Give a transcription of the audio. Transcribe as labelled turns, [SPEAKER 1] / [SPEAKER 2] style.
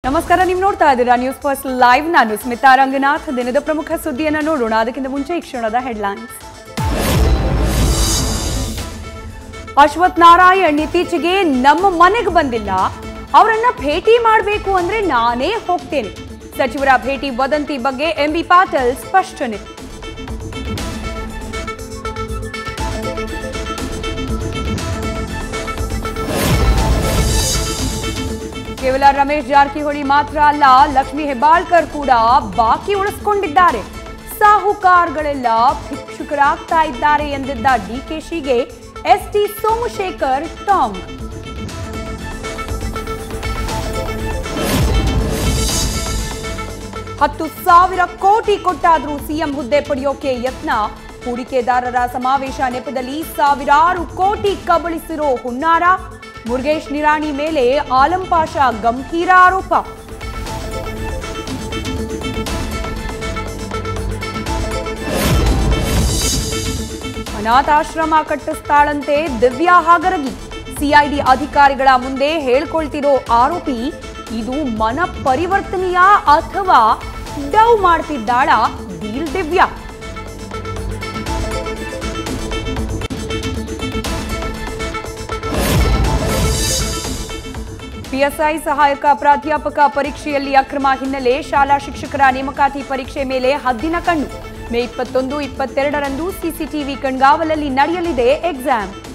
[SPEAKER 1] ನಮಸ್ಕಾರ ನೀವು ನೋಡ್ತಾ ಇದ್ದೀರಾ ನ್ಯೂಸ್ ಫಸ್ಟ್ ಲೈವ್ ನಾನು ಸ್ಮಿತಾ ರಂಗನಾಥ್ ದಿನದ ಪ್ರಮುಖ ಸುದ್ದಿಯನ್ನು ನೋಡೋಣ ಅದಕ್ಕಿಂತ ಮುಂಚೆ ಈ ಕ್ಷಣದ ಹೆಡ್ಲೈನ್ಸ್ ಅಶ್ವಥ್ ನಾರಾಯಣ್ ಇತ್ತೀಚೆಗೆ ನಮ್ಮ ಮನೆಗೆ ಬಂದಿಲ್ಲ ಅವರನ್ನ ಭೇಟಿ ಮಾಡಬೇಕು ಅಂದ್ರೆ ನಾನೇ ಹೋಗ್ತೇನೆ ಸಚಿವರ ಭೇಟಿ ವದಂತಿ ಬಗ್ಗೆ ಎಂಬಿ ಪಾಟೀಲ್ ಸ್ಪಷ್ಟನೆ ಕೇವಲ ರಮೇಶ್ ಜಾರಕಿಹೊಳಿ ಮಾತ್ರ ಅಲ್ಲ ಲಕ್ಷ್ಮಿ ಹೆಬ್ಬಾಳ್ಕರ್ ಕೂಡ ಬಾಕಿ ಉಳಿಸ್ಕೊಂಡಿದ್ದಾರೆ ಸಾಹುಕಾರ್ಗಳೆಲ್ಲ ಭಿಕ್ಷುಕರಾಗ್ತಾ ಇದ್ದಾರೆ ಎಂದಿದ್ದ ಡಿಕೆಶಿಗೆ ಎಸ್ಟಿ ಸೋಮಶೇಖರ್ ಟಾಂಗ್ ಹತ್ತು ಸಾವಿರ ಕೋಟಿ ಕೊಟ್ಟಾದ್ರೂ ಸಿಎಂ ಹುದ್ದೆ ಪಡೆಯೋಕೆ ಯತ್ನ ಹೂಡಿಕೆದಾರರ ಸಮಾವೇಶ ನೆಪದಲ್ಲಿ ಸಾವಿರಾರು ಕೋಟಿ ಕಬಳಿಸಿರೋ ಹುನ್ನಾರ ಮುರುಗೇಶ್ ನಿರಾಣಿ ಮೇಲೆ ಆಲಂ ಪಾಷಾ ಗಂಭೀರ ಆರೋಪ ಅನಾಥಾಶ್ರಮ ಕಟ್ಟಿಸ್ತಾಳಂತೆ ದಿವ್ಯಾ ಹಾಗರಗಿ ಸಿಐಡಿ ಅಧಿಕಾರಿಗಳ ಮುಂದೆ ಹೇಳ್ಕೊಳ್ತಿರೋ ಆರೋಪಿ ಇದು ಮನ ಪರಿವರ್ತನೆಯ ಅಥವಾ ಡವ್ ಮಾಡ್ತಿದ್ದಾಳ ಡೀಲ್ ದಿವ್ಯಾ ಪಿಎಸ್ಐ ಸಹಾಯಕ ಪ್ರಾಧ್ಯಾಪಕ ಪರೀಕ್ಷೆಯಲ್ಲಿ ಅಕ್ರಮ ಹಿನ್ನೆಲೆ ಶಾಲಾ ಶಿಕ್ಷಕರ ನೇಮಕಾತಿ ಪರೀಕ್ಷೆ ಮೇಲೆ ಹದ್ದಿನ ಕಣ್ಣು ಮೇ ಇಪ್ಪತ್ತೊಂದು ಇಪ್ಪತ್ತೆರಡರಂದು ಸಿಸಿಟಿವಿ ಕಣ್ಗಾವಲಲ್ಲಿ ನಡೆಯಲಿದೆ ಎಕ್ಸಾಮ್